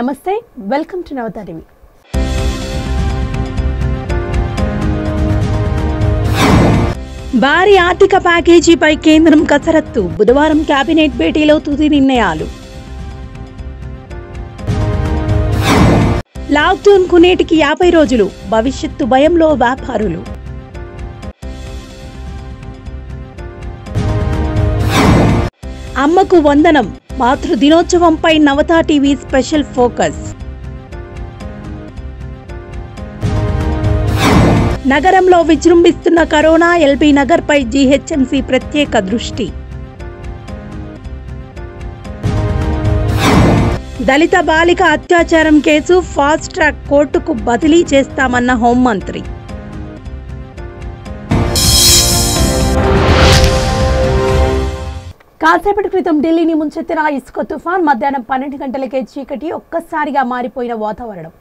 నమస్తే welcome to Navata TV భారీ ఆర్థిక ప్యాకేజీపై కేంద్రం కసరత్తు బుధవారం కేబినెట్ భేటీలో తుది నిర్ణయాలు లాక్డౌన్ కు నేటికి యాభై రోజులు భవిష్యత్తు భయంలో వ్యాపారులు అమ్మకు వందనం మాతృ దినోత్సవంపై నవతా టీవీ స్పెషల్ ఫోకస్ నగరంలో విజృంభిస్తున్న కరోనా ఎల్బీ నగర్పై జీహెచ్ఎంసీ ప్రత్యేక దృష్టి దళిత బాలిక అత్యాచారం కేసు ఫాస్ట్ ట్రాక్ కోర్టుకు బదిలీ చేస్తామన్న హోంమంత్రి కాసేపటి క్రితం ఢిల్లీని ముంచెత్తిన ఇసుక తుఫాన్ మధ్యాహ్నం పన్నెండు గంటలకే చీకటి ఒక్కసారిగా మారిపోయిన వాతావరణం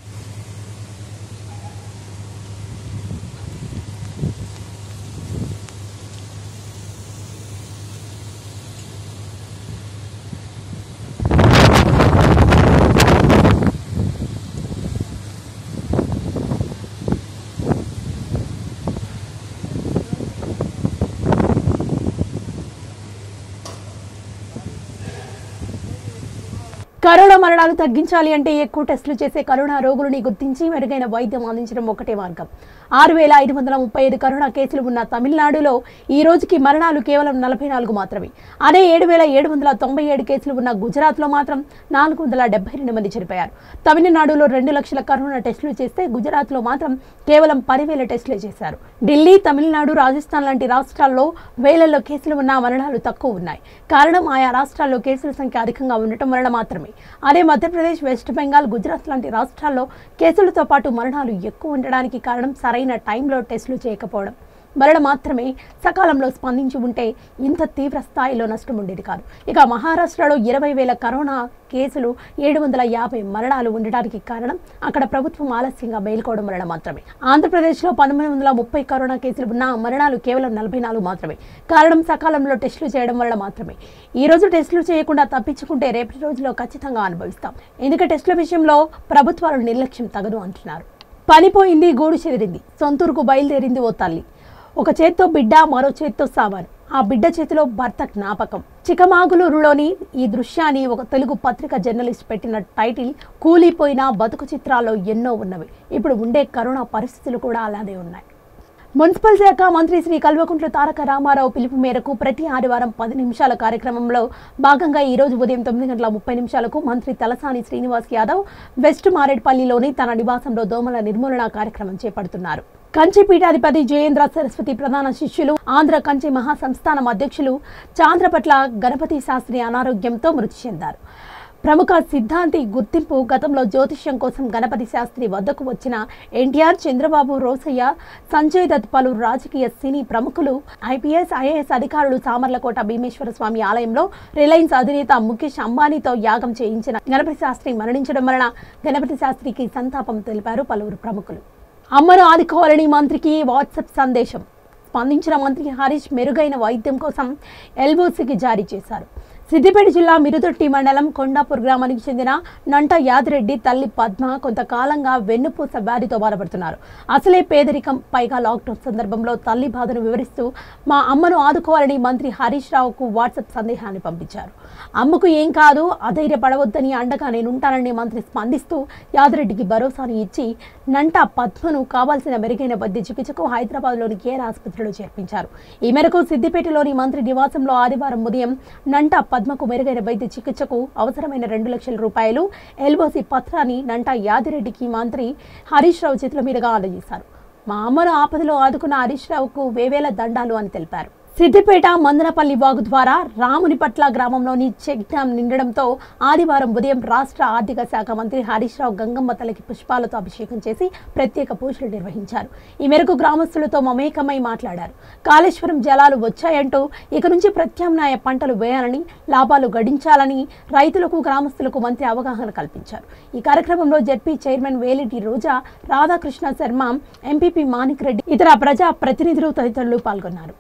కరోనా మరణాలు తగ్గించాలి అంటే ఎక్కువ టెస్టులు చేసే కరోనా రోగులని గుర్తించి మెరుగైన వైద్యం అందించడం ఒకటే మార్గం ఆరు వేల ఐదు వందల ముప్పై ఐదు కరోనా కేసులు ఉన్న తమిళనాడులో ఈ రోజుకి మరణాలు కేవలం నలభై నాలుగు మాత్రమే అదే ఏడు వేల ఏడు వందల తొంభై ఏడు కేసులు ఉన్న గుజరాత్లో మాత్రం నాలుగు వందల డెబ్బై రెండు మంది చనిపోయారు తమిళనాడులో రెండు లక్షల కరోనా టెస్టులు చేస్తే గుజరాత్లో మాత్రం కేవలం పదివేల టెస్టులే చేశారు ఢిల్లీ తమిళనాడు రాజస్థాన్ లాంటి రాష్ట్రాల్లో వేలల్లో కేసులు ఉన్న మరణాలు తక్కువ ఉన్నాయి కారణం ఆయా రాష్ట్రాల్లో కేసుల సంఖ్య అధికంగా ఉండటం వలన మాత్రమే అదే మధ్యప్రదేశ్ వెస్ట్ బెంగాల్ గుజరాత్ లాంటి రాష్ట్రాల్లో కేసులతో పాటు మరణాలు ఎక్కువ ఉండడానికి కారణం సరైన టైంలో టెస్టులు చేయకపోవడం మరణ మాత్రమే సకాలంలో స్పందించి ఉంటే ఇంత తీవ్ర స్థాయిలో నష్టం ఉండేది కాదు ఇక మహారాష్ట్రలో ఇరవై వేల కరోనా కేసులు ఏడు వందల యాభై మరణాలు ఉండడానికి కారణం అక్కడ ప్రభుత్వం ఆలస్యంగా మేల్కోవడం వలన మాత్రమే ఆంధ్రప్రదేశ్లో పంతొమ్మిది వందల ముప్పై కరోనా కేసులు ఉన్న మరణాలు కేవలం నలభై నాలుగు మాత్రమే కారణం సకాలంలో టెస్టులు చేయడం వల్ల మాత్రమే ఈ రోజు టెస్టులు చేయకుండా తప్పించుకుంటే రేపటి రోజులో ఖచ్చితంగా అనుభవిస్తాం ఎందుకంటే టెస్టుల విషయంలో ప్రభుత్వాలు నిర్లక్ష్యం తగదు అంటున్నారు పనిపోయింది గూడు చెదిరింది సొంతూరుకు బయలుదేరింది ఓ తల్లి ఒక చేత్తో బిడ్డ మరో చేత్తో సావాను ఆ బిడ్డ చేతిలో భర్త జ్ఞాపకం చికమాగులూరులోని ఈ దృశ్యాన్ని ఒక తెలుగు పత్రిక జర్నలిస్ట్ పెట్టిన టైటిల్ కూలిపోయిన బతుకు చిత్రాల్లో ఎన్నో ఉన్నవి ఇప్పుడు ఉండే కరోనా పరిస్థితులు కూడా అలానే ఉన్నాయి మున్సిపల్ శాఖ మంత్రి శ్రీ కల్వకుంట్ల తారక రామారావు పిలుపు మేరకు ప్రతి ఆదివారం పది నిమిషాల కార్యక్రమంలో భాగంగా ఈ రోజు ఉదయం తొమ్మిది గంటల ముప్పై నిమిషాలకు మంత్రి తలసాని శ్రీనివాస్ యాదవ్ వెస్ట్ మారేడ్పల్లిలోని తన నివాసంలో దోమల నిర్మూలన కార్యక్రమం చేపడుతున్నారు కంచి పీఠాధిపతి జయేంద్ర సరస్వతి ప్రధాన శిష్యులు ఆంధ్ర కంచి మహాసంస్థానం అధ్యక్షులు చాంద్రపట్ల గణపతి శాస్త్రి అనారోగ్యంతో మృతి చెందారు ప్రముఖ సిద్ధాంతి గుర్తింపు గతంలో జ్యోతిష్యం కోసం గణపతి శాస్త్రి వద్దకు వచ్చిన ఎన్టీఆర్ చంద్రబాబు రోసయ్య సంజయ్ దత్ పలువురు రాజకీయ సినీ ప్రముఖులు ఐపీఎస్ ఐఏఎస్ అధికారులు సామర్లకోట భీమేశ్వర స్వామి ఆలయంలో రిలయన్స్ అధినేత ముఖేష్ అంబానీతో యాగం చేయించిన గణపతి శాస్త్రి మరణించడం వలన గణపతి శాస్త్రికి సంతాపం తెలిపారు పలువురు ప్రముఖులు అమ్మను ఆదుకోవాలని మంత్రికి వాట్సాప్ సందేశం స్పందించిన మంత్రి హరీష్ మెరుగైన వైద్యం కోసం ఎల్ఓసికి జారీ చేశారు సిద్దిపేట జిల్లా మిరుదొట్టి మండలం కొండాపూర్ గ్రామానికి చెందిన నంట యాదిరెడ్డి తల్లి పద్మ కొంతకాలంగా వెన్నుపూస వ్యాధితో బాధపడుతున్నారు అసలే పేదరికం పైగా లాక్డౌన్ సందర్భంలో తల్లి బాధను వివరిస్తూ మా అమ్మను ఆదుకోవాలని మంత్రి హరీష్ రావుకు వాట్సాప్ సందేశాన్ని పంపించారు అమ్మకు ఏం కాదు అధైర్యపడవద్దని అండగా నేనుంటానని మంత్రి స్పందిస్తూ యాదిరెడ్డికి భరోసాని ఇచ్చి నంట పద్మను కావాల్సిన మెరుగైన వైద్య చికిత్సకు హైదరాబాద్లోని కేర్ ఆసుపత్రిలో చేర్పించారు ఈ మేరకు సిద్దిపేటలోని మంత్రి నివాసంలో ఆదివారం ఉదయం నంట పద్మకు మెరుగైన వైద్య చికిత్సకు అవసరమైన రెండు లక్షల రూపాయలు ఎల్ఓసి పత్రాన్ని నంట యాదిరెడ్డికి మంత్రి హరీష్ రావు చేతుల మీదుగా అందజేశారు మా అమ్మను ఆపదలో ఆదుకున్న హరీష్ రావుకు వేవేల దండాలు అని తెలిపారు సిద్దిపేట మందనపల్లి వాగు ద్వారా రామునిపట్ల గ్రామంలోని చెక్ డ్యాం నిండడంతో ఆదివారం ఉదయం రాష్ట్ర ఆర్థిక శాఖ మంత్రి హరీష్ రావు గంగమ్మ తలకి పుష్పాలతో అభిషేకం చేసి ప్రత్యేక పూజలు నిర్వహించారు ఈ మేరకు గ్రామస్తులతో మమేకమై మాట్లాడారు కాళేశ్వరం జలాలు వచ్చాయంటూ ఇక నుంచి ప్రత్యామ్నాయ పంటలు వేయాలని లాభాలు గడించాలని రైతులకు గ్రామస్తులకు మంత్రి అవగాహన కల్పించారు ఈ కార్యక్రమంలో ZP chairman Veliti Roja Radhakrishna Sharma MPP Manik Reddy ఇతర ప్రజా ప్రతినిధులు తదితరులు పాల్గొన్నారు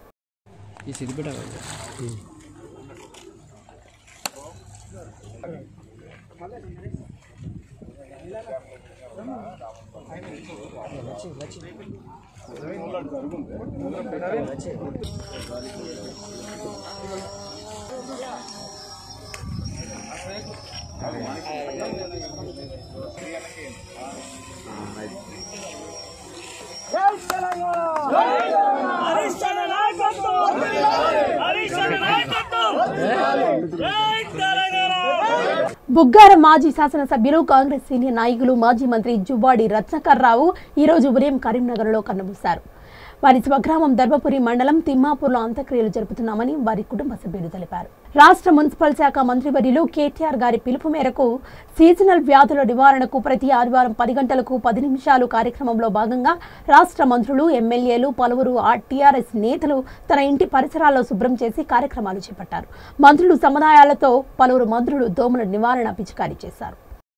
ఈ సిద్దిపేట వాళ్ళు. హరీష్ అన్న నాయకత్వం హరీష్ అన్న నాయకత్వం జై తెలంగాణ బుగ్గారం మాజీ శాసనసభ్యులు కాంగ్రెస్ సీనియర్ నాయకులు మాజీ మంత్రి జువ్వాడి రత్నకర్ రావు ఈ రోజు ఉదయం కరీంనగర్లో కన్నుమూశారు వారి స్వగ్రామం ధర్మపురి మండలం తిమ్మాపూర్లో అంత్యక్రియలు జరుపుతున్నామని వారి కుటుంబ సభ్యులు తెలిపారు రాష్ట్ర మున్సిపల్ శాఖ మంత్రివర్యులు కేటీఆర్ గారి పిలుపు మేరకు సీజనల్ వ్యాధుల నివారణకు ప్రతి ఆదివారం పది గంటలకు పది నిమిషాలు కార్యక్రమంలో భాగంగా రాష్ట్ర మంత్రులు ఎమ్మెల్యేలు పలువురు ఆ టీఆర్ఎస్ నేతలు తన ఇంటి పరిసరాల్లో శుభ్రం చేసి కార్యక్రమాలు చేపట్టారు మంత్రులు సముదాయాలతో పలువురు మంత్రులు దోమల నివారణ పిచికారీ చేశారు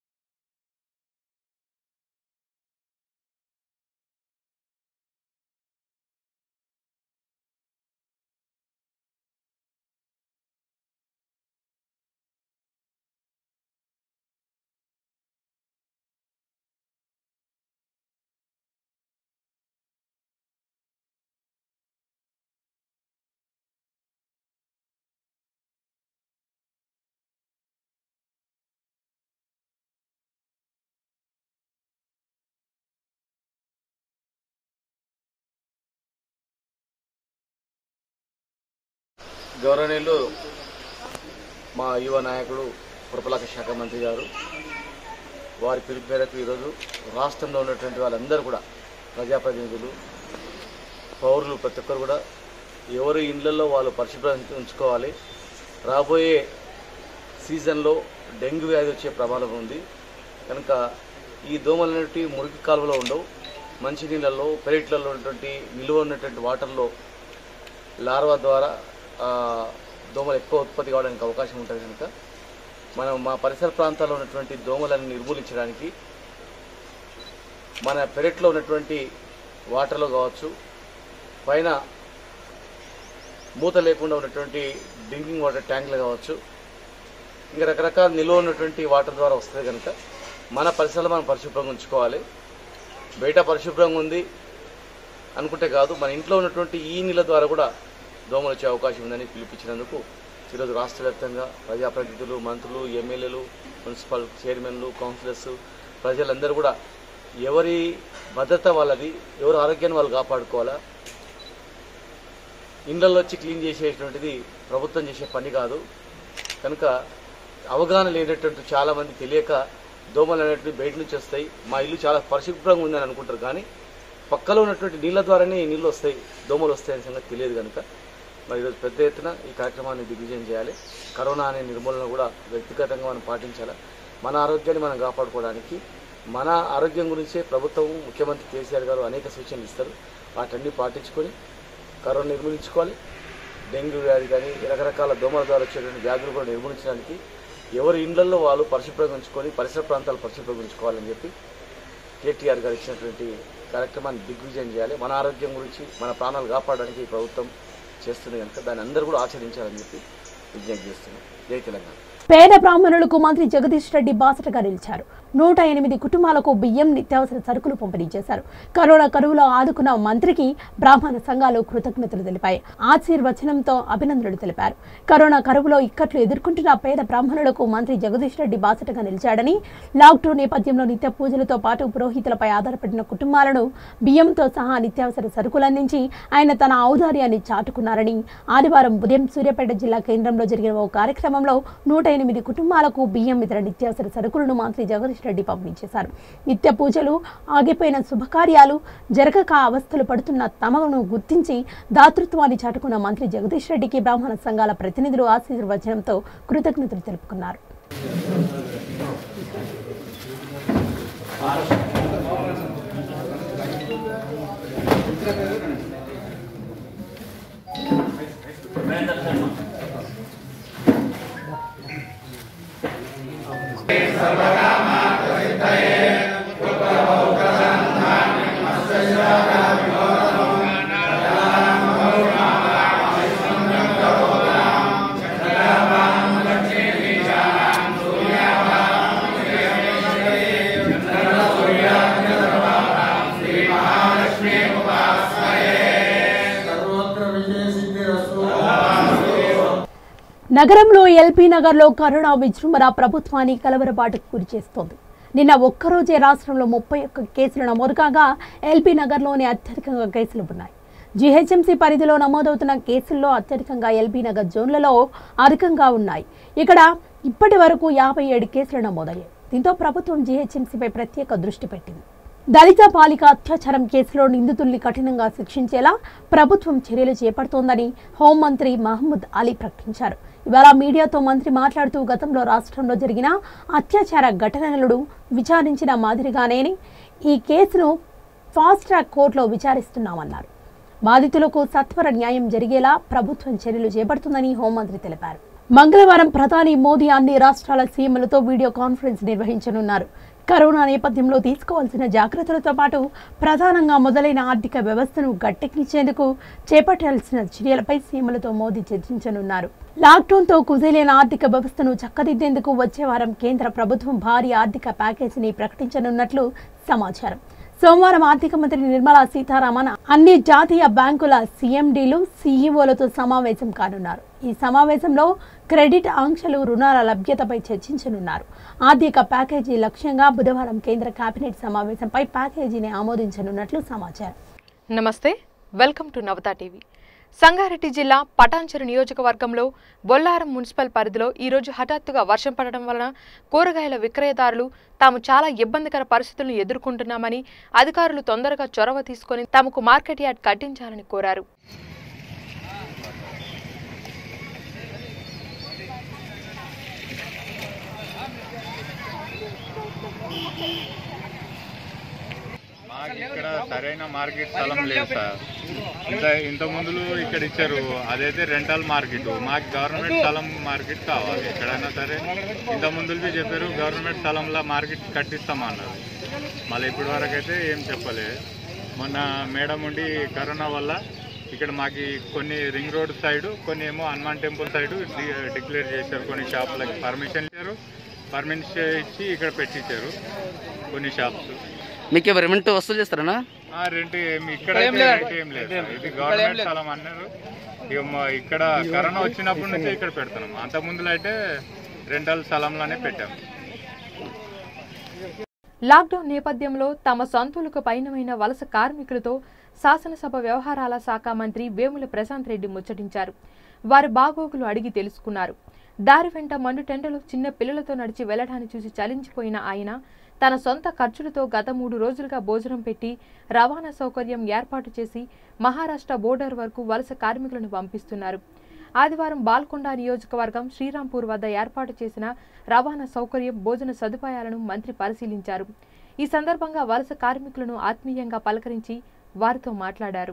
గౌరవనీయులు మా యువ నాయకుడు పురపాలక శాఖ మంత్రి గారు వారి పిలుపు మేరకు ఈరోజు రాష్ట్రంలో ఉన్నటువంటి వాళ్ళందరూ కూడా ప్రజాప్రతినిధులు పౌరులు ప్రతి ఒక్కరు కూడా ఎవరి ఇళ్లలో వాళ్ళు పరిశుభ్రం ఉంచుకోవాలి రాబోయే సీజన్లో డెంగ్యూ వ్యాధి వచ్చే ప్రమాదం ఉంది కనుక ఈ దోమలు అనేవి మురికి కాలువలో ఉండవు మంచినీళ్ళల్లో పెరట్లలో ఉన్నటువంటి నిలువ ఉన్నటువంటి వాటర్లో లార్వా ద్వారా ఆ, దోమలు ఎక్కువ ఉత్పత్తి కావడానికి అవకాశం ఉంటుంది కనుక మనం మా పరిసర ప్రాంతాల్లో ఉన్నటువంటి దోమలను నిర్మూలించడానికి మన పెరట్లో ఉన్నటువంటి వాటర్లో కావచ్చు పైన మూత లేకుండా ఉన్నటువంటి డ్రింకింగ్ వాటర్ ట్యాంకులు కావచ్చు ఇంకా రకరకాల నిల్వ ఉన్నటువంటి వాటర్ ద్వారా వస్తుంది కనుక మన పరిసరాలు మనం పరిశుభ్రంగా ఉంచుకోవాలి బయట పరిశుభ్రంగా ఉంది అనుకుంటే కాదు మన ఇంట్లో ఉన్నటువంటి ఈ నీళ్ళ ద్వారా కూడా దోమలు వచ్చే అవకాశం ఉందని పిలిపించినందుకు ఈరోజు రాష్ట్ర వ్యాప్తంగా ప్రజాప్రతినిధులు మంత్రులు ఎమ్మెల్యేలు మున్సిపల్ చైర్మన్లు కౌన్సిలర్స్ ప్రజలందరూ కూడా ఎవరి భద్రత వాళ్ళది ఎవరి ఆరోగ్యాన్ని వాళ్ళు కాపాడుకోవాలా ఇండ్లలో వచ్చి క్లీన్ చేసేటువంటిది ప్రభుత్వం చేసే పని కాదు కనుక అవగాహన లేనటువంటి చాలా మంది తెలియక దోమలు అనేటివి బయట నుంచి వస్తాయి మా ఇల్లు చాలా పరిశుభ్రంగా ఉందని అనుకుంటారు కానీ పక్కలో ఉన్నటువంటి నీళ్ళ ద్వారానే ఈ నీళ్ళు వస్తాయి దోమలు వస్తాయనే సంగతి తెలియదు కనుక మరి ఈరోజు పెద్ద ఎత్తున ఈ కార్యక్రమాన్ని దిగ్విజయం చేయాలి కరోనా అనే నిర్మూలన కూడా వ్యక్తిగతంగా మనం పాటించాలి మన ఆరోగ్యాన్ని మనం కాపాడుకోవడానికి మన ఆరోగ్యం గురించే ప్రభుత్వం ముఖ్యమంత్రి కేసీఆర్ గారు అనేక సూచనలు ఇస్తారు వాటన్ని పాటించుకొని కరోనా నిర్మూలించుకోవాలి డెంగ్యూ వ్యాధి కానీ రకరకాల దోమల ద్వారా వచ్చేటువంటి వ్యాధులు కూడా నిర్మూలించడానికి ఎవరి ఇండ్లలో వాళ్ళు పరిశుభ్రంగా ఉంచుకొని పరిసర ప్రాంతాలు పరిశుభ్రంగా ఉంచుకోవాలని చెప్పి కేటీఆర్ గారు ఇచ్చినటువంటి కార్యక్రమాన్ని దిగ్విజయం చేయాలి మన ఆరోగ్యం గురించి మన ప్రాణాలు కాపాడడానికి ఈ ప్రభుత్వం చేస్తుంది కనుక దాన్ని అందరూ కూడా ఆచరించాలని చెప్పి విజ్ఞప్తి చేస్తున్నాం జై తెలంగాణ పేద బ్రాహ్మణులకు మంత్రి జగదీష్ రెడ్డి బాసటగా నిలిచారు నూట ఎనిమిది కుటుంబాలకు బియ్యం నిత్యావసర సరుకులు పంపిణీ చేశారు కరోనా కరువులో ఆదుకున్న మంత్రికి బ్రాహ్మణ సంఘాలు కృతజ్ఞతలు తెలిపాయి ఆశీర్వచనంతో అభినందనలు తెలిపారు కరోనా కరువులో ఇక్కట్లు ఎదుర్కొంటున్న పేద బ్రాహ్మణులకు మంత్రి జగదీష్ రెడ్డి బాసటగా నిలిచాడని లాక్డౌన్ నేపథ్యంలో నిత్య పూజలతో పాటు పురోహితులపై ఆధారపడిన కుటుంబాలను బియ్యంతో సహా నిత్యావసర సరుకులు అందించి ఆయన తన ఔదార్యాన్ని చాటుకున్నారని ఆదివారం ఉదయం సూర్యాపేట జిల్లా కేంద్రంలో జరిగిన ఓ కార్యక్రమంలో నూట ఎనిమిది కుటుంబాలకు బియ్యం ఇతర నిత్యావసర సరుకులను మంత్రి జగదీష్ రెడ్డి పంపిణీ చేశారు నిత్య పూజలు ఆగిపోయిన శుభకార్యాలు జరగక అవస్థలు పడుతున్న తమను గుర్తించి దాతృత్వాన్ని చాటుకున్న మంత్రి జగదీష్ రెడ్డికి బ్రాహ్మణ సంఘాల ప్రతినిధులు ఆశీర్వచనంతో కృతజ్ఞతలు తెలుపుకున్నారు శ్రీరామ నగరంలో ఎల్పీ నగర్లో కరోనా విజృంభణ ప్రభుత్వాన్ని కలవరపాటుకు గురి చేస్తోంది నిన్న ఒక్కరోజే రాష్ట్రంలో ముప్పై ఒక్క కేసులు నమోదు కాగా ఎల్పీ నగర్లోనే అత్యధికంగా కేసులు ఉన్నాయి జీహెచ్ఎంసీ పరిధిలో నమోదవుతున్న కేసుల్లో అత్యధికంగా ఎల్బీ నగర్ జోన్లలో అధికంగా ఉన్నాయి ఇక్కడ ఇప్పటి వరకు యాభై ఏడు కేసులు నమోదయ్యాయి దీంతో ప్రభుత్వం జీహెచ్ఎంసీపై ప్రత్యేక దృష్టి పెట్టింది దళిత బాలిక అత్యాచారం కేసులో నిందితుల్ని కఠినంగా శిక్షించేలా ప్రభుత్వం చర్యలు చేపడుతోందని హోంమంత్రి మహమ్మద్ అలీ ప్రకటించారు ఇవాళ మీడియాతో మంత్రి మాట్లాడుతూ గతంలో రాష్ట్రంలో జరిగిన అత్యాచార ఘటనలను విచారించిన మాదిరిగానే ఈ కేసును ఫాస్ట్ ట్రాక్ కోర్టులో విచారిస్తున్నామన్నారు బాధితులకు సత్వర న్యాయం జరిగేలా ప్రభుత్వం చర్యలు చేపడుతుందని హోంమంత్రి తెలిపారు మంగళవారం ప్రధాని మోదీ అన్ని రాష్ట్రాల సీఎంలతో వీడియో కాన్ఫరెన్స్ నిర్వహించనున్నారు కరోనా నేపథ్యంలో తీసుకోవాల్సిన జాగ్రత్తలతో పాటు ప్రధానంగా మొదలైన ఆర్థిక వ్యవస్థను గట్టెక్కించేందుకు చేపట్టాల్సిన చర్యలపై సీఎంలతో మోదీ చర్చించనున్నారు లాక్డౌన్తో కుదేలైన ఆర్థిక వ్యవస్థను చక్కదిద్దేందుకు వచ్చే వారం కేంద్ర ప్రభుత్వం భారీ ఆర్థిక ప్యాకేజీని ప్రకటించనున్నట్లు సమాచారం సోమవారం ఆర్థిక మంత్రి నిర్మలా సీతారామన్ అన్ని జాతీయ బ్యాంకుల సీఎండీలు సీఈఓలతో సమావేశం కానున్నారు ఈ సమావేశంలో క్రెడిట్ ఆంక్షలు రుణాల లభ్యతపై చర్చించనున్నారు ఆర్థిక ప్యాకేజీ లక్ష్యంగా బుధవారం కేంద్ర కేబినెట్ సమావేశంపై ప్యాకేజీని ఆమోదించనున్నట్లు సమాచారం నమస్తే welcome to Navata TV Sangareddy జిల్లా పటాన్చెరు నియోజకవర్గంలో బొల్లారం మున్సిపల్ పరిధిలో ఈరోజు హఠాత్తుగా వర్షం పడడం వలన కూరగాయల విక్రయదారులు తాము చాలా ఇబ్బందికర పరిస్థితులను ఎదుర్కొంటున్నామని అధికారులు తొందరగా చొరవ తీసుకొని తమకు మార్కెట్ యార్డ్ కట్టించాలని కోరారు మాకు ఇక్కడ సరైన మార్కెట్ స్థలం లేదు సార్ ఇంత ఇంత ముందులు ఇక్కడ ఇచ్చారు అదైతే రెంటల్ మార్కెట్ మాకు గవర్నమెంట్ స్థలం మార్కెట్ కావాలి ఎక్కడైనా సరే ఇంత ముందులు చెప్పారు గవర్నమెంట్ స్థలంలో మార్కెట్ కట్టిస్తామన్నారు మళ్ళీ ఇప్పటి వరకు అయితే ఏం చెప్పలేదు మొన్న మేడం ఉండి కరోనా వల్ల ఇక్కడ మాకు కొన్ని రింగ్ రోడ్ సైడ్ కొన్ని ఏమో హనుమాన్ టెంపుల్ సైడ్ డిక్లేర్ చేశారు కొన్ని షాపులకి పర్మిషన్ ఇచ్చారు పర్మిషన్ ఇచ్చి ఇక్కడ పెట్టించారు కొన్ని షాప్స్ మీకు ఎవరు రెంట్ వసూలు చేస్తారనా ఆ రెంట్ ఏమి ఇక్కడ అయితే రెంట్ ఏం లేదు సార్. ఇది గవర్నమెంట్ స్థలం అన్నారు ఇక మా- ఇక్కడ కరోనా వచ్చినప్పటి నుంచి ఇక్కడ పెడుతున్నాం అంత ముందులో అయితే రెంటల్ స్థలంలోనే పెట్టాం లాక్డౌన్ నేపథ్యంలో తమ సొంతూలకు పైనమైన వలస కార్మికులతో శాసనసభ వ్యవహారాల శాఖ మంత్రి వేముల ప్రశాంత్ రెడ్డి ముచ్చటించారు వారి బాగోగులు అడిగి తెలుసుకున్నారు దారి వెంట మండు టెండలు చిన్న పిల్లలతో నడిచి వెళ్లడాన్ని చూసి చలించిపోయిన ఆయన తన సొంత ఖర్చులతో గత మూడు రోజులుగా భోజనం పెట్టి రవాణా సౌకర్యం ఏర్పాటు చేసి మహారాష్ట్ర బోర్డర్ వరకు వలస కార్మికులను పంపిస్తున్నారు ఆదివారం బాల్కొండ నియోజకవర్గం శ్రీరాంపూర్ వద్ద ఏర్పాటు చేసిన రవాణా సౌకర్యం భోజన సదుపాయాలను మంత్రి పరిశీలించారు ఈ సందర్భంగా వలస కార్మికులను ఆత్మీయంగా పలకరించి వారితో మాట్లాడారు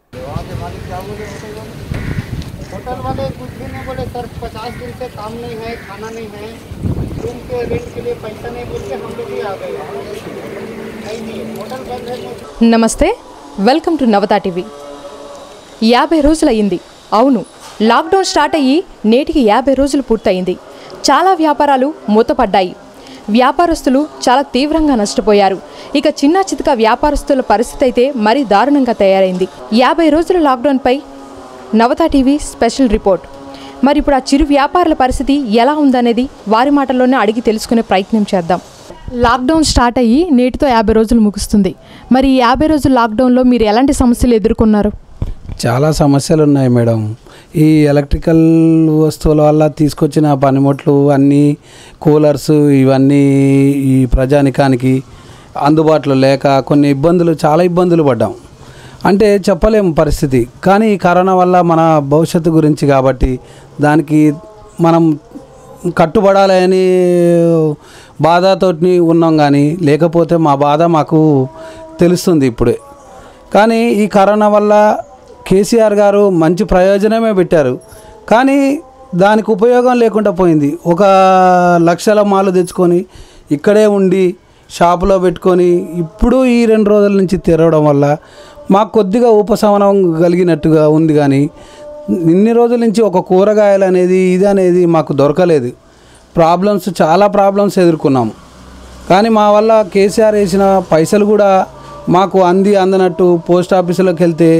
होटल वाले कुछ भी नहीं बोले सर पचास दिन से काम नहीं है खाना नहीं है रूम के रेंट के लिए पैसा नहीं बोल के हम लोग भी आ गए नहीं नहीं होटल बंद है नहीं నమస్తే వెల్కమ్ టు నవతా టీవీ యాభై రోజులయ్యింది అవును లాక్డౌన్ స్టార్ట్ అయ్యి నేటికి యాభై రోజులు పూర్తయింది చాలా వ్యాపారాలు మూతపడ్డాయి వ్యాపారస్తులు చాలా తీవ్రంగా నష్టపోయారు ఇక చిన్న చితక వ్యాపారస్తుల పరిస్థితి అయితే మరీ దారుణంగా తయారైంది యాభై రోజుల లాక్డౌన్పై నవతా టీవీ స్పెషల్ రిపోర్ట్ మరి ఇప్పుడు ఆ చిరు వ్యాపారుల పరిస్థితి ఎలా ఉందనేది వారి మాటల్లోనే అడిగి తెలుసుకునే ప్రయత్నం చేద్దాం లాక్డౌన్ స్టార్ట్ అయ్యి నేటితో యాభై రోజులు ముగుస్తుంది మరి ఈ యాభై రోజుల లాక్డౌన్లో మీరు ఎలాంటి సమస్యలు ఎదుర్కొన్నారు చాలా సమస్యలు ఉన్నాయి మేడం ఈ ఎలక్ట్రికల్ వస్తువుల వల్ల తీసుకొచ్చిన పనిముట్లు అన్నీ కూలర్స్ ఇవన్నీ ఈ ప్రజానికానికి అందుబాటులో లేక కొన్ని ఇబ్బందులు చాలా ఇబ్బందులు పడ్డాం అంటే చెప్పలేము పరిస్థితి కానీ ఈ కరోనా వల్ల మన భవిష్యత్తు గురించి కాబట్టి దానికి మనం కట్టుబడాలి అని బాధతోటి ఉన్నాం కానీ లేకపోతే మా బాధ మాకు తెలుస్తుంది ఇప్పుడే కానీ ఈ కరోనా వల్ల కేసీఆర్ గారు మంచి ప్రయోజనమే పెట్టారు కానీ దానికి ఉపయోగం లేకుండా పోయింది ఒక లక్షల మాలు తెచ్చుకొని ఇక్కడే ఉండి షాపులో పెట్టుకొని ఇప్పుడు ఈ రెండు రోజుల నుంచి తెరవడం వల్ల మాకు కొద్దిగా ఉపశమనం కలిగినట్టుగా ఉంది కానీ ఇన్ని రోజుల నుంచి ఒక కూరగాయలు అనేది ఇది అనేది మాకు దొరకలేదు ప్రాబ్లమ్స్ చాలా ప్రాబ్లమ్స్ ఎదుర్కొన్నాము కానీ మా వల్ల కేసీఆర్ వేసిన పైసలు కూడా మాకు అంది అందనట్టు పోస్ట్ ఆఫీసులోకి వెళ్తే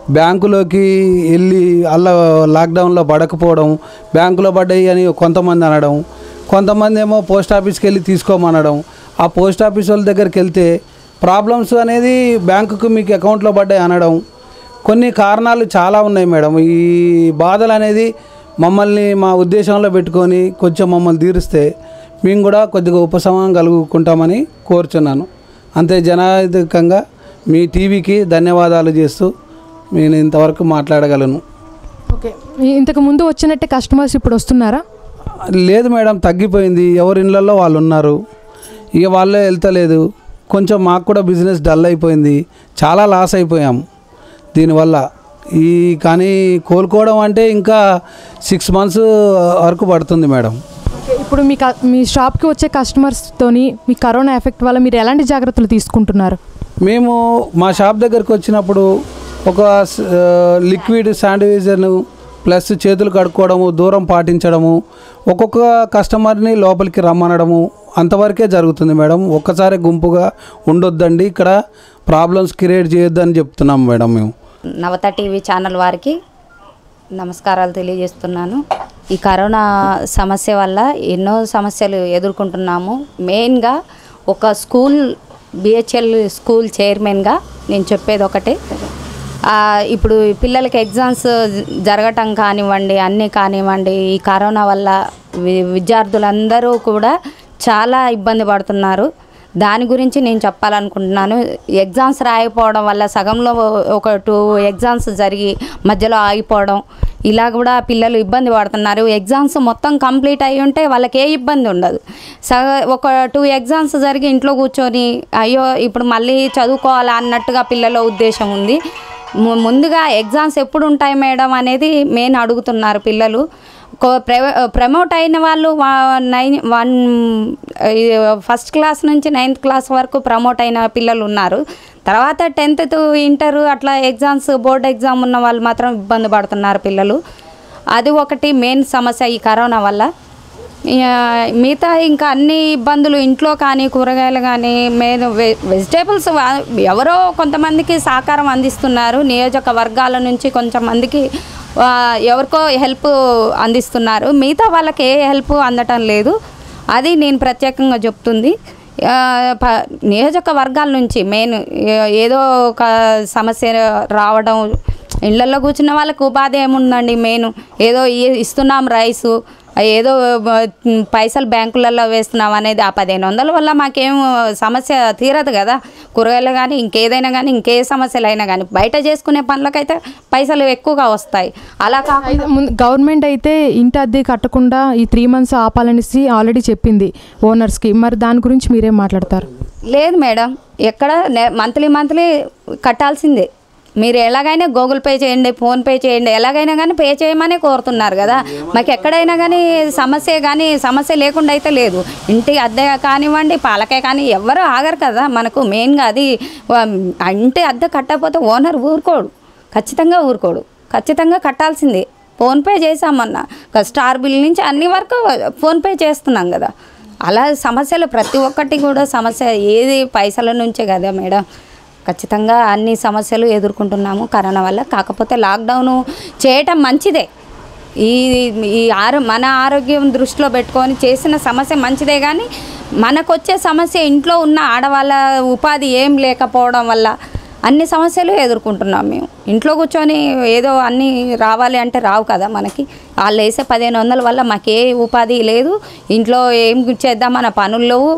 బ్యాంకులోకి వెళ్ళి అలా లాక్డౌన్లో పడకపోవడం బ్యాంకులో పడ్డాయి అని కొంతమంది అనడం కొంతమంది ఏమో పోస్ట్ ఆఫీస్కి వెళ్ళి తీసుకోమనడం ఆ పోస్ట్ ఆఫీస్ వాళ్ళ దగ్గరికి వెళ్తే ప్రాబ్లమ్స్ అనేది బ్యాంకుకు మీకు అకౌంట్లో పడ్డాయి అనడం కొన్ని కారణాలు చాలా ఉన్నాయి మేడం ఈ బాధలు అనేది మమ్మల్ని మా ఉద్దేశంలో పెట్టుకొని కొంచెం మమ్మల్ని తీరిస్తే మేము కూడా కొద్దిగా ఉపశమనం కలుగుకుంటామని కోరుచున్నాను అంతే జనాధికంగా మీ టీవీకి ధన్యవాదాలు చేస్తూ నేను ఇంతవరకు మాట్లాడగలను ఓకే ఇంతకు ముందు వచ్చినట్టే కస్టమర్స్ ఇప్పుడు వస్తున్నారా లేదు మేడం తగ్గిపోయింది ఎవరి ఇళ్ళల్లో వాళ్ళు ఉన్నారు ఇక వాళ్ళే వెళ్తలేదు కొంచెం మాకు కూడా బిజినెస్ డల్ అయిపోయింది చాలా లాస్ అయిపోయాం దీనివల్ల ఈ కానీ కోలుకోవడం అంటే ఇంకా సిక్స్ మంత్స్ వరకు పడుతుంది మేడం ఓకే ఇప్పుడు మీ క- మీ షాప్కి వచ్చే కస్టమర్స్తోని మీ కరోనా ఎఫెక్ట్ వల్ల మీరు ఎలాంటి జాగ్రత్తలు తీసుకుంటున్నారు మేము మా షాప్ దగ్గరికి వచ్చినప్పుడు ఒక స్- ఆ, లిక్విడ్ శానిటైజర్ను ప్లస్ చేతులు కడుక్కోవడము దూరం పాటించడము ఒక్కొక్క కస్టమర్ని లోపలికి రమ్మనడము అంతవరకే జరుగుతుంది మేడం ఒక్కసారి గుంపుగా ఉండొద్దండి ఇక్కడ ప్రాబ్లమ్స్ క్రియేట్ చేయొద్దని చెప్తున్నాం మేడం మేము నవత టీవీ ఛానల్ వారికి నమస్కారాలు తెలియజేస్తున్నాను ఈ కరోనా సమస్య వల్ల ఎన్నో సమస్యలు ఎదుర్కొంటున్నాము మెయిన్గా ఒక స్కూల్ బిహెచ్ఎల్ స్కూల్ చైర్మన్గా నేను చెప్పేది ఒకటే ఆ, ఇప్పుడు పిల్లలకి ఎగ్జామ్స్ జరగటం కానివ్వండి అన్నీ కానివ్వండి ఈ కరోనా వల్ల వి- విద్యార్థులందరూ కూడా చాలా ఇబ్బంది పడుతున్నారు దాని గురించి నేను చెప్పాలనుకుంటున్నాను ఎగ్జామ్స్ రాయకపోవడం వల్ల సగంలో ఒక టూ ఎగ్జామ్స్ జరిగి మధ్యలో ఆగిపోవడం ఇలా కూడా పిల్లలు ఇబ్బంది పడుతున్నారు ఎగ్జామ్స్ మొత్తం కంప్లీట్ అయి ఉంటే వాళ్ళకి ఏ ఇబ్బంది ఉండదు సగ ఒక టూ ఎగ్జామ్స్ జరిగి ఇంట్లో కూర్చొని అయ్యో ఇప్పుడు మళ్ళీ చదువుకోవాలా అన్నట్టుగా పిల్లల ఉద్దేశం ఉంది ము- ముందుగా ఎగ్జామ్స్ ఎప్పుడు ఉంటాయి మేడం అనేది మెయిన్ అడుగుతున్నారు పిల్లలు కో- ప్రె- ప్రమోట్ అయిన వాళ్ళు వా- నైన్ వన్ ఈ ఫస్ట్ క్లాస్ నుంచి నైన్త్ క్లాస్ వరకు ప్రమోట్ అయిన పిల్లలు ఉన్నారు తర్వాత టెన్త్ టు ఇంటర్ అట్లా ఎగ్జామ్స్ బోర్డ్ ఎగ్జామ్ ఉన్న వాళ్ళు మాత్రం ఇబ్బంది పడుతున్నారు పిల్లలు అది ఒకటి మెయిన్ సమస్య ఈ కరోనా వల్ల ఇక మిగతా ఇంకా అన్ని ఇబ్బందులు ఇంట్లో కానీ కూరగాయలు కానీ మెయిన్ వె వెజిటేబుల్స్ వా- ఎవరో కొంతమందికి సహకారం అందిస్తున్నారు నియోజకవర్గాల నుంచి కొంతమందికి ఆ, ఎవరికో హెల్ప్ అందిస్తున్నారు మిగతా వాళ్ళకి ఏ హెల్ప్ అందటం లేదు అది నేను ప్రత్యేకంగా చెప్తుంది ఆ, ప- నియోజకవర్గాల నుంచి మెయిన్ ఏ- ఏదో ఒక సమస్య రావడం ఇళ్ళల్లో కూర్చున్న వాళ్ళకి ఉపాధి ఏముందండి మెయిన్ ఏదో ఇ- ఇస్తున్నాం రైసు ఏదో బ- పైసలు బ్యాంకులలో వేస్తున్నాం అనేది ఆ పదిహేను వందల వల్ల మాకేం సమస్య తీరదు కదా కూరగాయలు కానీ ఇంకేదైనా కానీ ఇంకే సమస్యలు అయినా కానీ బయట చేసుకునే పనులకైతే పైసలు ఎక్కువగా వస్తాయి అలా కాకుండా అయితే ముందు గవర్నమెంట్ అయితే ఇంటి అద్దె కట్టకుండా ఈ త్రీ మంత్స్ ఆపాలనేసి ఆల్రెడీ చెప్పింది ఓనర్స్కి మరి దాని గురించి మీరేం మాట్లాడతారు లేదు మేడం ఎక్కడ మంత్లీ మంత్లీ కట్టాల్సిందే మీరు ఎలాగైనా గూగుల్ పే చేయండి ఫోన్పే చేయండి ఎలాగైనా కానీ పే చేయమని కోరుతున్నారు కదా మాకు ఎక్కడైనా కానీ సమస్య కానీ సమస్య లేకుండా అయితే లేదు ఇంటి అద్దె కానివ్వండి పాలకే కానీ ఎవరు ఆగరు కదా మనకు మెయిన్గా అది ఆ, ఇంటి అద్దె కట్టకపోతే ఓనర్ ఊరుకోడు ఖచ్చితంగా ఊరుకోడు ఖచ్చితంగా కట్టాల్సిందే ఫోన్పే చేసామన్నా ఒక స్టార్ బిల్ నుంచి అన్ని వరకు ఫోన్పే చేస్తున్నాం కదా అలా సమస్యలు ప్రతి ఒక్కటి కూడా సమస్య ఏది పైసల నుంచే కదా మేడం ఖచ్చితంగా అన్ని సమస్యలు ఎదుర్కొంటున్నాము కరోనా వల్ల కాకపోతే లాక్డౌన్ చేయటం మంచిదే ఈ ఈ ఆరో మన ఆరోగ్యం దృష్టిలో పెట్టుకొని చేసిన సమస్య మంచిదే కానీ మనకు వచ్చే సమస్య ఇంట్లో ఉన్న ఆడవాళ్ళ ఉపాధి ఏం లేకపోవడం వల్ల అన్ని సమస్యలు ఎదుర్కొంటున్నాం మేము ఇంట్లో కూర్చొని ఏదో అన్నీ రావాలి అంటే రావు కదా మనకి వాళ్ళు వేసే పదిహేను వందల వల్ల మాకే ఉపాధి లేదు ఇంట్లో ఏం చేద్దాం మన పనులు లేవు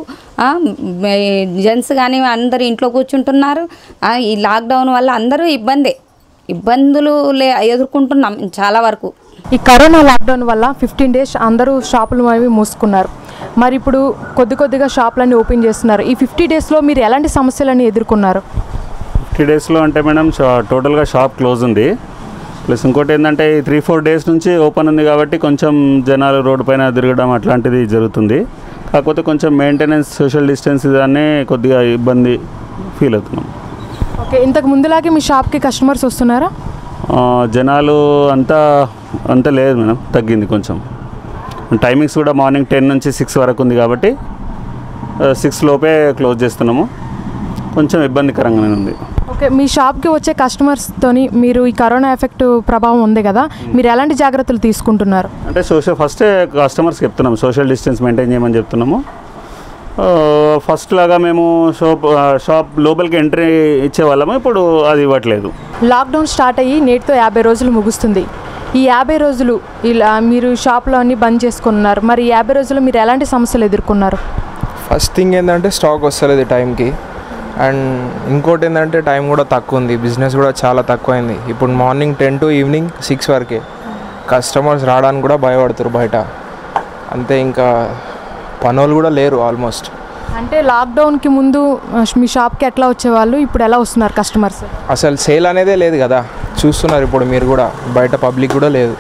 జెంట్స్ కానీ అందరూ ఇంట్లో కూర్చుంటున్నారు ఆ, ఈ లాక్డౌన్ వల్ల అందరూ ఇబ్బందే ఇబ్బందులు లే ఎదుర్కొంటున్నాం చాలా వరకు ఈ కరోనా లాక్డౌన్ వల్ల ఫిఫ్టీన్ డేస్ అందరూ షాపులు అవి మూసుకున్నారు మరి ఇప్పుడు కొద్ది కొద్దిగా షాపులన్నీ ఓపెన్ చేస్తున్నారు ఈ ఫిఫ్టీ డేస్లో మీరు ఎలాంటి సమస్యలన్నీ ఎదుర్కొన్నారు ఫిఫ్టీ డేస్లో అంటే మేడం షా- టోటల్గా షాప్ క్లోజ్ ఉంది ప్లస్ ఇంకోటి ఏంటంటే ఈ త్రీ ఫోర్ డేస్ నుంచి ఓపెన్ ఉంది కాబట్టి కొంచెం జనాలు రోడ్డు పైన తిరగడం అట్లాంటిది జరుగుతుంది కాకపోతే కొంచెం మెయింటెనెన్స్ సోషల్ డిస్టెన్స్ దాన్ని కొద్దిగా ఇబ్బంది ఫీల్ అవుతున్నాం ఓకే ఇంతకు ముందులాగే మీ షాప్కి కస్టమర్స్ వస్తున్నారా ఆ, జనాలు అంతా అంత లేదు మేడం తగ్గింది కొంచెం టైమింగ్స్ కూడా మార్నింగ్ టెన్ నుంచి సిక్స్ వరకు ఉంది కాబట్టి సిక్స్ లోపే క్లోజ్ చేస్తున్నాము కొంచెం ఇబ్బందికరంగానే ఉంది ఓకే ఓకే మీ షాప్కి వచ్చే కస్టమర్స్తోని మీరు ఈ కరోనా ఎఫెక్ట్ ప్రభావం ఉంది కదా మీరు ఎలాంటి జాగ్రత్తలు తీసుకుంటున్నారు అంటే సోషల్ ఫస్టే కస్టమర్స్కి చెప్తున్నాం సోషల్ డిస్టెన్స్ మెయింటైన్ చేయమని చెప్తున్నాము ఆ, ఫస్ట్ లాగా మేము షాప్ ఆ, షాప్ లోపలికి ఎంట్రీ ఇచ్చేవాళ్ళము ఇప్పుడు అది ఇవ్వట్లేదు లాక్డౌన్ స్టార్ట్ అయ్యి నేటితో యాభై రోజులు ముగుస్తుంది ఈ యాభై రోజులు ఇలా మీరు షాప్లో అన్ని బంద్ చేసుకున్నారు మరి ఈ యాభై రోజులు మీరు ఎలాంటి సమస్యలు ఎదుర్కొన్నారు ఫస్ట్ థింగ్ ఏంటంటే స్టాక్ వస్తలేదు టైంకి అండ్ ఇంకోటి ఏంటంటే టైం కూడా తక్కువ ఉంది బిజినెస్ కూడా చాలా తక్కువైంది ఇప్పుడు morning ten to evening six వరకే కస్టమర్స్ రావడానికి కూడా భయపడుతారు బయట అంతే ఇంకా పనులు కూడా లేరు ఆల్మోస్ట్ అంటే లాక్డౌన్కి ముందు ఆ, మీ షాప్కి ఎట్లా వచ్చేవాళ్ళు ఇప్పుడు ఎలా వస్తున్నారు కస్టమర్స్ అసలు సేల్ అనేదే లేదు కదా చూస్తున్నారు ఇప్పుడు మీరు కూడా బయట పబ్లిక్ కూడా లేదు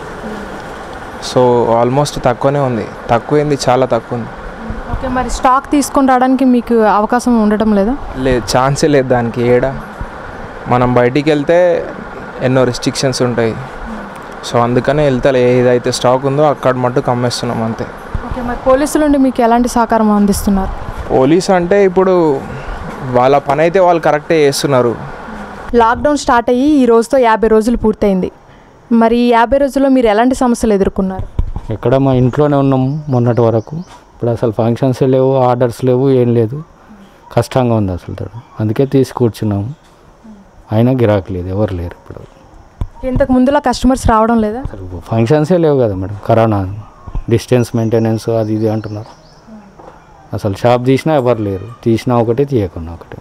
సో ఆల్మోస్ట్ తక్కువనే ఉంది తక్కువైంది చాలా తక్కువ ఉంది ఓకే మరి స్టాక్ తీసుకొని రావడానికి మీకు అవకాశం ఉండటం లేదా లేదు ఛాన్సే లేదు దానికి ఏడా మనం బయటికి వెళ్తే ఎన్నో రెస్ట్రిక్షన్స్ ఉంటాయి సో అందుకనే వెళ్తలే ఏదైతే స్టాక్ ఉందో అక్కడ మట్టుకు అమ్మేస్తున్నాం అంతే ఓకే మరి పోలీసుల నుండి మీకు ఎలాంటి సహకారం అందిస్తున్నారు పోలీస్ అంటే ఇప్పుడు వాళ్ళ పని అయితే వాళ్ళు కరెక్టే చేస్తున్నారు లాక్డౌన్ స్టార్ట్ అయ్యి ఈ రోజుతో యాభై రోజులు పూర్తయింది మరి ఈ యాభై రోజుల్లో మీరు ఎలాంటి సమస్యలు ఎదుర్కొన్నారు ఎక్కడ మా ఇంట్లోనే ఉన్నాం మొన్నటి వరకు ఇప్పుడు అసలు ఫంక్షన్స్ లేవు ఆర్డర్స్ లేవు ఏం లేదు కష్టంగా ఉంది అసలు తడు అందుకే తీసి కూర్చున్నాము అయినా గిరాకీ లేదు ఎవరు లేరు ఇప్పుడు ఇంతకు ముందులా కస్టమర్స్ రావడం లేదా అసలు ఫంక్షన్సే లేవు కదా మేడం కరోనా డిస్టెన్స్ మెయింటెనెన్స్ అది ఇది అంటున్నారు అసలు షాప్ తీసినా ఎవరు లేరు తీసినా ఒకటే తీయకున్నా ఒకటే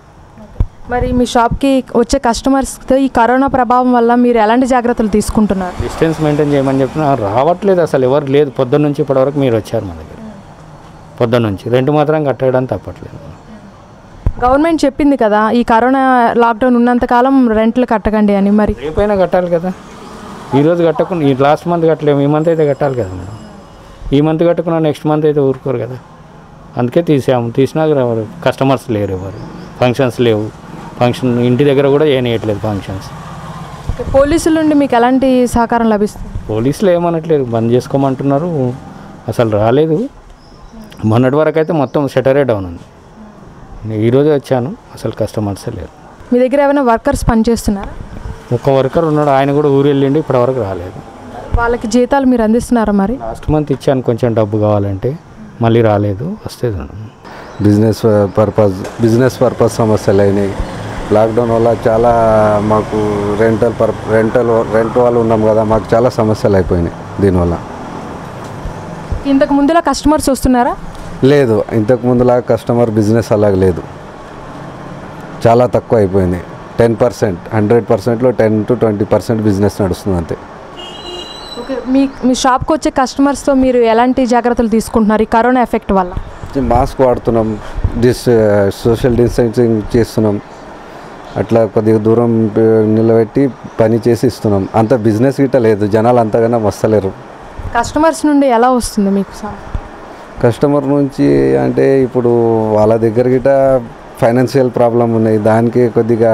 మరి మీ షాప్కి వచ్చే కస్టమర్స్తో ఈ కరోనా ప్రభావం వల్ల మీరు ఎలాంటి జాగ్రత్తలు తీసుకుంటున్నారు డిస్టెన్స్ మెయింటైన్ చేయమని చెప్పినా రావట్లేదు అసలు ఎవరు లేదు పొద్దున్న నుంచి ఇప్పటివరకు మీరు వచ్చారు మా దగ్గర పొద్దున్న నుంచి రెంట్ మాత్రం కట్టడం తప్పట్లేదు గవర్నమెంట్ చెప్పింది కదా ఈ కరోనా లాక్డౌన్ ఉన్నంతకాలం రెంట్లు కట్టకండి అని మరి రేపైనా కట్టాలి కదా ఈ రోజు కట్టకుండా ఈ లాస్ట్ మంత్ కట్టలేము ఈ మంత్ అయితే కట్టాలి కదా మేడం ఈ మంత్ కట్టకుండా నెక్స్ట్ మంత్ అయితే ఊరుకోరు కదా అందుకే తీసాము తీసినా ఎవరు కస్టమర్స్ లేరు ఎవరు ఫంక్షన్స్ లేవు ఫంక్షన్ ఇంటి దగ్గర కూడా చేయనీయట్లేదు ఫంక్షన్స్ పోలీసుల నుండి మీకు ఎలాంటి సహకారం లభిస్తుంది పోలీసులు ఏమనట్లేదు బంద్ చేసుకోమంటున్నారు అసలు రాలేదు మొన్నటి వరకు అయితే మొత్తం షటరే డౌన్ ఉంది నేను ఈరోజే వచ్చాను అసలు కస్టమర్సే లేరు మీ దగ్గర ఏమైనా వర్కర్స్ పనిచేస్తున్నారా ఒక వర్కర్ ఉన్నాడు ఆయన కూడా ఊరు వెళ్ళిండి ఇప్పటివరకు రాలేదు వాళ్ళకి జీతాలు మీరు అందిస్తున్నారా మరి లాస్ట్ మంత్ ఇచ్చాను కొంచెం డబ్బు కావాలంటే మళ్ళీ రాలేదు వస్తే బిజినెస్ పర్పస్ బిజినెస్ పర్పస్ సమస్యలు అయినాయి లాక్డౌన్ వల్ల చాలా మాకు రెంటల్ పర్ రెంటల్ రెంట్ వాళ్ళు ఉన్నాం కదా మాకు చాలా సమస్యలు అయిపోయినాయి దీనివల్ల ఇంతకు ముందులా కస్టమర్స్ వస్తున్నారా లేదు ఇంతకు ముందులా కస్టమర్ బిజినెస్ అలాగ లేదు చాలా తక్కువ అయిపోయింది టెన్ పర్సెంట్ హండ్రెడ్ పర్సెంట్లో ten to twenty percent business నడుస్తుంది అంతే ఓకే మీ మీ షాప్కి వచ్చే కస్టమర్స్తో మీరు ఎలాంటి జాగ్రత్తలు తీసుకుంటున్నారు ఈ కరోనా ఎఫెక్ట్ వల్ల మాస్క్ వాడుతున్నాం డిస్ సోషల్ డిస్టెన్సింగ్ చేస్తున్నాం అట్లా కొద్దిగా దూరం ఆ, నిలబెట్టి పని చేసి ఇస్తున్నాం అంత బిజినెస్ గిట్ట లేదు జనాలు అంతగానో వస్తలేరు కస్టమర్స్ నుండి ఎలా వస్తుంది మీకు సమ- కస్టమర్ నుంచి అంటే ఇప్పుడు వాళ్ళ దగ్గర గిట ఫైనాన్షియల్ ప్రాబ్లం ఉన్నాయి దానికి కొద్దిగా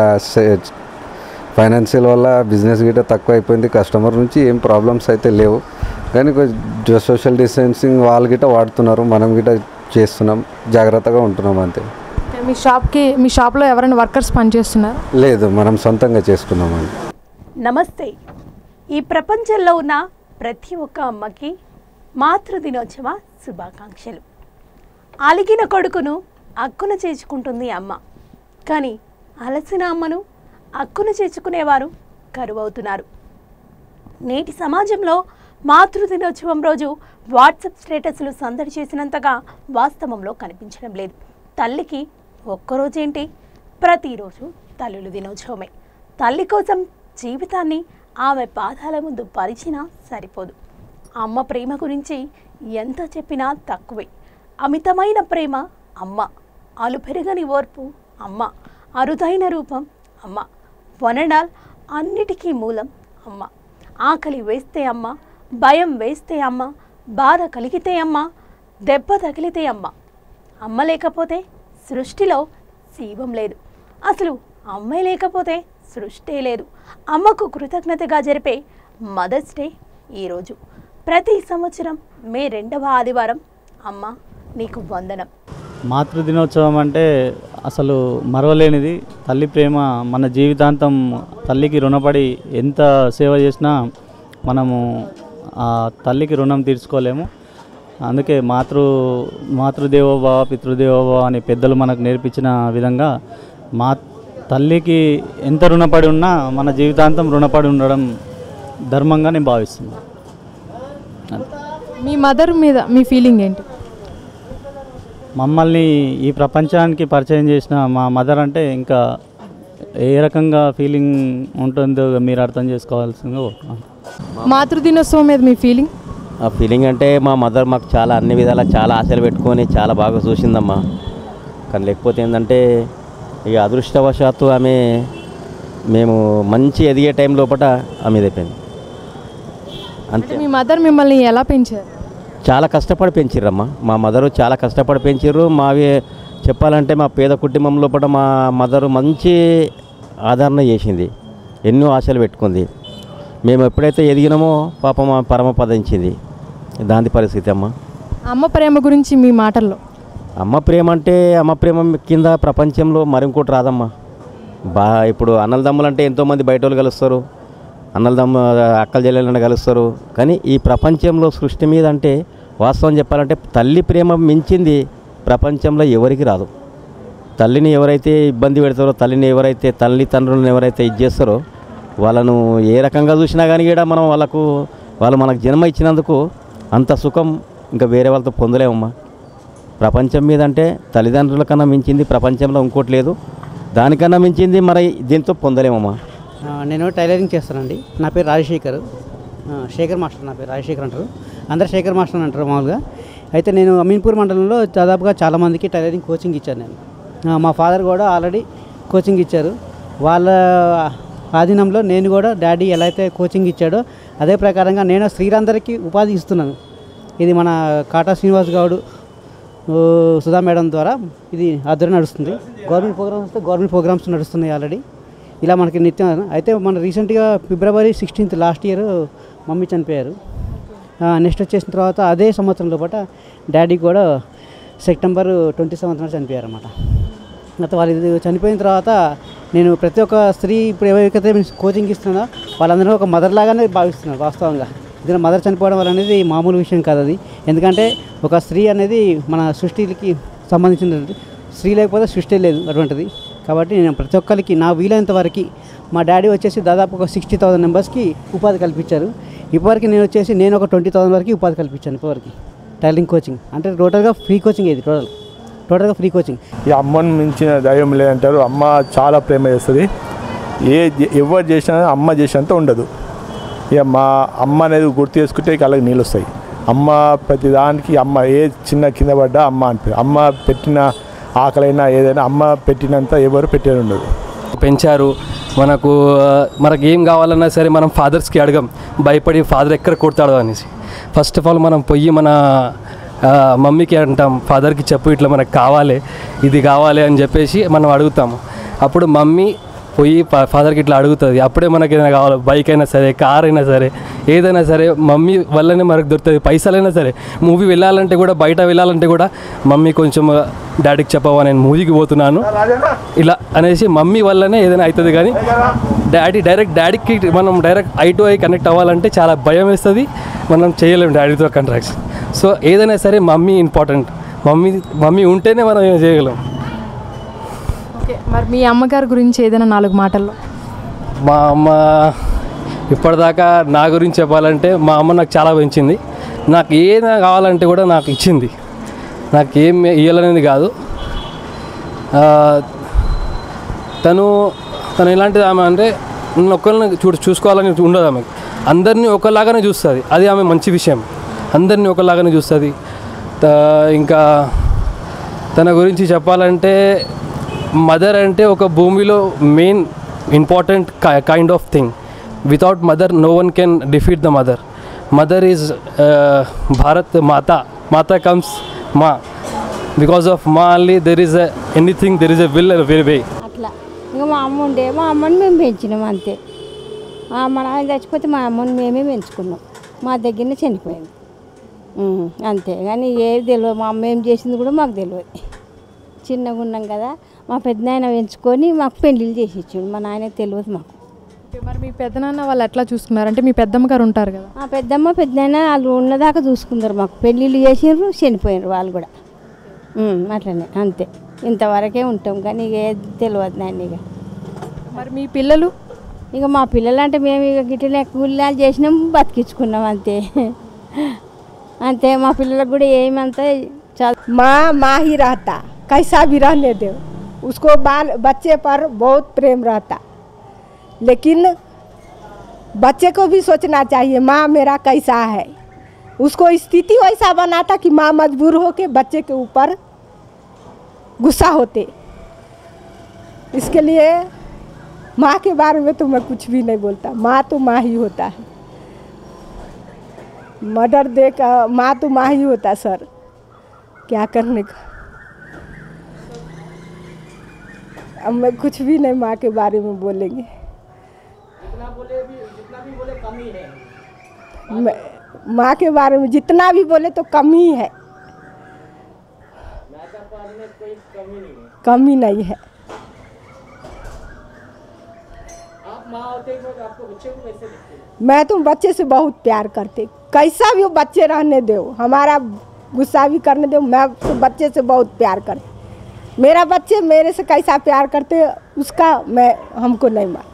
ఫైనాన్షియల్ వల్ల బిజినెస్ గిట తక్కువ అయిపోయింది కస్టమర్ నుంచి ఏం ప్రాబ్లమ్స్ అయితే లేవు కానీ కొంచెం సోషల్ డిస్టెన్సింగ్ వాళ్ళు గిట వాడుతున్నారు మనం గిట చేస్తున్నాం జాగ్రత్తగా ఉంటున్నాం అంతే ఓకే, మీ షాప్కి మీ షాప్లో ఎవరైనా వర్కర్స్ పనిచేస్తున్నారా లేదు మనం సొంతంగా చేసుకున్నామండి నమస్తే ఈ ప్రపంచంలో ఉన్న ప్రతి ఒక్క అమ్మకి మాతృ దినోత్సవ శుభాకాంక్షలు అలిగిన కొడుకును అక్కున చేర్చుకుంటుంది అమ్మ కానీ అలసిన అమ్మను అక్కున చేర్చుకునేవారు కరువవుతున్నారు నేటి సమాజంలో మాతృ దినోత్సవం రోజు వాట్సాప్ స్టేటస్లు సందడి చేసినంతగా వాస్తవంలో కనిపించడం లేదు తల్లికి ఒక్కరోజేంటి ప్రతిరోజు తల్లుల దినోత్సవమే తల్లి కోసం జీవితాన్ని ఆమె పాదాల ముందు పరిచినా సరిపోదు అమ్మ ప్రేమ గురించి ఎంత చెప్పినా తక్కువే అమితమైన ప్రేమ అమ్మ అలుపెరగని ఓర్పు అమ్మ అరుదైన రూపం అమ్మ వనడాల్ అన్నిటికీ మూలం అమ్మ ఆకలి వేస్తే అమ్మ భయం వేస్తే అమ్మ బాధ కలిగితే అమ్మ దెబ్బ తగిలితే అమ్మ అమ్మ లేకపోతే సృష్టిలో శీవం లేదు అసలు అమ్మే లేకపోతే సృష్టే లేదు అమ్మకు కృతజ్ఞతగా జరిపే మదర్స్ డే ఈరోజు ప్రతి సంవత్సరం మే రెండవ ఆదివారం అమ్మ నీకు వందనం మాతృ దినోత్సవం అంటే అసలు మరవలేనిది తల్లి ప్రేమ మన జీవితాంతం తల్లికి రుణపడి ఎంత సేవ చేసినా మనము ఆ తల్లికి రుణం తీర్చుకోలేము అందుకే మాతృ మాతృదేవోభవ పితృదేవోభవ అని పెద్దలు మనకు నేర్పించిన విధంగా మా తల్లికి ఎంత రుణపడి ఉన్నా మన జీవితాంతం రుణపడి ఉండడం ధర్మంగా నేను భావిస్తున్నాను మీ మదర్ మీద మీ ఫీలింగ్ ఏంటి మమ్మల్ని ఈ ప్రపంచానికి పరిచయం చేసిన మా మదర్ అంటే ఇంకా ఏ రకంగా ఫీలింగ్ ఉంటుందో మీరు అర్థం చేసుకోవాల్సిందిగా కోరుతున్నాను. మాతృ దినోత్సవం మీద మీ ఫీలింగ్ ఆ ఫీలింగ్ అంటే మా మదర్ మాకు చాలా అన్ని విధాలా చాలా ఆశలు పెట్టుకొని చాలా బాగా చూసిందమ్మా కానీ లేకపోతే ఏంటంటే ఇక అదృష్టవశాత్తు ఆమె మేము మంచి ఎదిగే టైం లోపల ఆమె ఇదైపోయింది అంతే మీ మదర్ మిమ్మల్ని ఎలా పెంచారు చాలా కష్టపడి పెంచిర్రమ్మా మా మదరు చాలా కష్టపడి పెంచిర్రు మావి చెప్పాలంటే మా పేద కుటుంబం లోపల మా మదరు మంచి ఆదరణ చేసింది ఎన్నో ఆశలు పెట్టుకుంది మేము ఎప్పుడైతే ఎదిగినామో పాప మా పరమ పదించింది దాని పరిస్థితి అమ్మ అమ్మ ప్రేమ గురించి మీ మాటల్లో అమ్మ ప్రేమ అంటే అమ్మ ప్రేమ కింద ప్రపంచంలో మరింకోటి రాదమ్మా బా ఇప్పుడు అన్నలదమ్ములు అంటే ఎంతోమంది బయట వాళ్ళు కలుస్తారు అన్నలదమ్ము అక్కల చెల్లెలను కలుస్తారు కానీ ఈ ప్రపంచంలో సృష్టి మీద అంటే వాస్తవం చెప్పాలంటే తల్లి ప్రేమ మించింది ప్రపంచంలో ఎవరికి రాదు తల్లిని ఎవరైతే ఇబ్బంది పెడతారో తల్లిని ఎవరైతే తల్లి తండ్రులను ఎవరైతే ఇది చేస్తారో వాళ్ళను ఏ రకంగా చూసినా కానీ కూడా మనం వాళ్ళకు వాళ్ళు మనకు జన్మ ఇచ్చినందుకు అంత సుఖం ఇంకా వేరే వాళ్ళతో పొందలేమమ్మా ప్రపంచం మీద అంటే తల్లిదండ్రుల కన్నా మించింది ప్రపంచంలో ఇంకోటి లేదు దానికన్నా మించింది మరి దీంతో పొందలేమమ్మా ఆ, నేను టైలరింగ్ చేస్తానండి నా పేరు రాజశేఖర్ ఆ, శేఖర్ మాస్టర్ నా పేరు రాజశేఖర్ అంటారు అందరు శేఖర్ మాస్టర్ అని అంటారు మామూలుగా అయితే నేను అమీన్పూర్ మండలంలో దాదాపుగా చాలామందికి టైలరింగ్ కోచింగ్ ఇచ్చాను నేను ఆ, మా ఫాదర్ కూడా ఆల్రెడీ కోచింగ్ ఇచ్చారు వాళ్ళ ఆధీనంలో నేను కూడా డాడీ ఎలా అయితే కోచింగ్ ఇచ్చాడో అదే ప్రకారంగా నేను స్త్రీలందరికీ ఉపాధి ఇస్తున్నాను ఇది మన కాటా శ్రీనివాస్ గౌడ్ ఓ, సుధా మేడం ద్వారా ఇది ఆధ్వర్యం నడుస్తుంది గవర్నమెంట్ ప్రోగ్రామ్స్ వస్తే గవర్నమెంట్ ప్రోగ్రామ్స్ నడుస్తున్నాయి ఆల్రెడీ ఇలా మనకి నిత్యం అయితే మన రీసెంట్గా ఫిబ్రవరి సిక్స్టీన్త్ లాస్ట్ ఇయర్ మమ్మీ చనిపోయారు నెక్స్ట్ వచ్చేసిన తర్వాత అదే సంవత్సరం లోపల డాడీ కూడా సెప్టెంబర్ ట్వంటీ సెవెంత్ నాడు చనిపోయారు అనమాట గత వాళ్ళు ఇది చనిపోయిన తర్వాత నేను ప్రతి ఒక్క స్త్రీ ఇప్పుడు ఎవరికైతే నేను కోచింగ్ ఇస్తున్నా వాళ్ళందరూ ఒక మదర్ లాగానే భావిస్తున్నాను వాస్తవంగా ఎందుకంటే మదర్ చనిపోవడం వల్ల అనేది మామూలు విషయం కాదు అది ఎందుకంటే ఒక స్త్రీ అనేది మన సృష్టికి సంబంధించినది స్త్రీ లేకపోతే సృష్టి లేదు అటువంటిది కాబట్టి నేను ప్రతి ఒక్కరికి నా వీలైనంత వరకు మా డాడీ వచ్చేసి దాదాపు ఒక సిక్స్టీ థౌసండ్ మెంబర్స్కి ఉపాధి కల్పించారు ఇప్పటివరకు నేను వచ్చేసి నేను ఒక ట్వంటీ థౌసండ్ వరకు ఉపాధి కల్పించాను ఇప్పటివరకు టైలింగ్ కోచింగ్ అంటే టోటల్గా ఫ్రీ కోచింగ్ ఇది టోటల్ టోటల్గా ఫ్రీ కోచింగ్ ఈ అమ్మను మించిన దైవం లేదంటారు అమ్మ చాలా ప్రేమ చేస్తుంది ఏ ఎవరు చేసినా అమ్మ చేసినంత ఉండదు ఇక మా అమ్మ అనేది గుర్తు చేసుకుంటే కళ్ళకి నీళ్ళు వస్తాయి అమ్మ ప్రతి దానికి అమ్మ ఏ చిన్న కింద పడ్డా అమ్మ అనిపి అమ్మ పెట్టిన ఆకలైనా ఏదైనా అమ్మ పెట్టినంత ఎవరు పెట్టే ఉండదు పెంచారు మనకు ఆ, మనకి ఏం కావాలన్నా సరే మనం ఫాదర్స్కి అడగం భయపడి ఫాదర్ ఎక్కడ కొడతాడో అనేసి ఫస్ట్ ఆఫ్ ఆల్ మనం పోయి మన ఆ, మమ్మీకి అంటాం ఫాదర్కి చెప్పు ఇట్లా మనకు కావాలి ఇది కావాలి అని చెప్పేసి మనం అడుగుతాము అప్పుడు మమ్మీ పోయి ఫా- ఫాదర్కి ఇట్లా అడుగుతుంది అప్పుడే మనకి ఏదైనా కావాలి బైక్ అయినా సరే కార్ అయినా సరే ఏదైనా సరే మమ్మీ వల్లనే మనకు దొరుకుతుంది పైసలైనా సరే మూవీ వెళ్ళాలంటే కూడా బయట వెళ్ళాలంటే కూడా మమ్మీ కొంచెం డాడీకి చెప్పవా నేను మూవీకి పోతున్నాను ఇలా అనేసి మమ్మీ వల్లనే ఏదైనా అవుతుంది కానీ డాడీ డైరెక్ట్ డాడీకి మనం direct eye to eye connect అవ్వాలంటే చాలా భయం వేస్తుంది మనం చేయలేము డాడీతో కాంట్రాక్ట్స్ సో ఏదైనా సరే మమ్మీ ఇంపార్టెంట్ మమ్మీ మమ్మీ ఉంటేనే మనం ఏం చేయగలం ఓకే మరి మీ అమ్మగారి గురించి ఏదైనా నాలుగు మాటల్లో మా అమ్మ ఇప్పటిదాకా నా గురించి చెప్పాలంటే మా అమ్మ నాకు చాలా పెంచింది నాకు ఏదైనా కావాలంటే కూడా నాకు ఇచ్చింది నాకు ఏం ఇవ్వాలనేది కాదు ఆ, తను తను ఎలాంటిది ఆమె అంటే నన్ను ఒక్కరిని చూ చూసుకోవాలని ఉండదు ఆమె అందరినీ ఒకలాగానే చూస్తుంది అది ఆమె మంచి విషయం అందరినీ ఒకలాగానే చూస్తుంది త- ఇంకా తన గురించి చెప్పాలంటే మదర్ అంటే ఒక భూమిలో main important kind of thing without mother no one can defeat the mother mother is Bharat Mata Mata comes ma because of ma only there is anything there is a will very way అట్లా ఇంకా మా అమ్మ ఉండే మా అమ్మని మేము పెంచినాం అంతే ఆ మా నాన్న చచ్చిపోతే మా అమ్మని మేమే పెంచుకున్నాం మా దగ్గరనే చనిపోయింది ఉమ్, అంతే కానీ ఏది తెలియదు మా అమ్మ ఏం చేసింది కూడా మాకు తెలియదు చిన్నగా ఉన్నాం కదా మా పెద్దనాయన పెంచుకొని మాకు పెళ్ళిళ్ళు చేసి ఇచ్చిండు మా నాయన తెలియదు మాకు ఓకే, మరి మీ పెద్దనాన్న వాళ్ళు ఎట్లా చూసుకున్నారు అంటే మీ పెద్దమ్మ గారు ఉంటారు కదా మా పెద్దమ్మ పెద్దనాయన వాళ్ళు ఉన్నదాకా చూసుకుందరు మాకు పెళ్ళిళ్ళు చేసిండ్రు చనిపోయినారు వాళ్ళు కూడా ఉమ్, అట్లనే అంతే ఇంతవరకే ఉంటాం కానీ ఇక ఏది తెలియదు నాయన ఇక మరి మీ పిల్లలు ఇక మా పిల్లలు అంటే మేము ఇక గిట్లనే కూలీలు చేసినాం బతికించుకున్నాం అంతే అంతే మా పిల్లలకు కూడా ఏమంతా माँ माँ ही रहता कैसा भी रहने दो उसको बाल बच्चे पर बहुत प्रेम रहता लेकिन बच्चे को भी सोचना चाहिए माँ मेरा कैसा है उसको स्थिति वैसा बनाता कि माँ मजबूर हो के बच्चे के ऊपर गुस्सा होते इसके लिए माँ के बारे में तो मैं कुछ भी नहीं बोलता माँ तो माँ ही होता है मर्डर देख माँ तो माँ ही होता सर क्या करने का अब मैं कुछ भी नहीं माँ के बारे में बोलेंगे मैं माँ के बारे में जितना भी बोले तो कम ही है कमी नहीं है मैं तो बच्चे से बहुत प्यार करते कैसा भी हो बच्चे रहने दो हमारा गुस्सा भी करने दो मैं तो बच्चे से बहुत प्यार करती मेरा बच्चे मेरे से कैसा प्यार करते उसका मैं हमको नहीं मान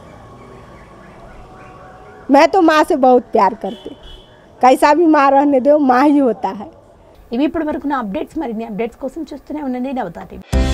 मैं तो माँ से बहुत प्यार करती कैसा भी माँ रहने दो माँ ही होता है ఇవి ఇప్పటి వరకు నా అప్డేట్స్ మరిన్ని అప్డేట్స్ కోసం చూస్తూనే ఉండండి నవతా టీవీ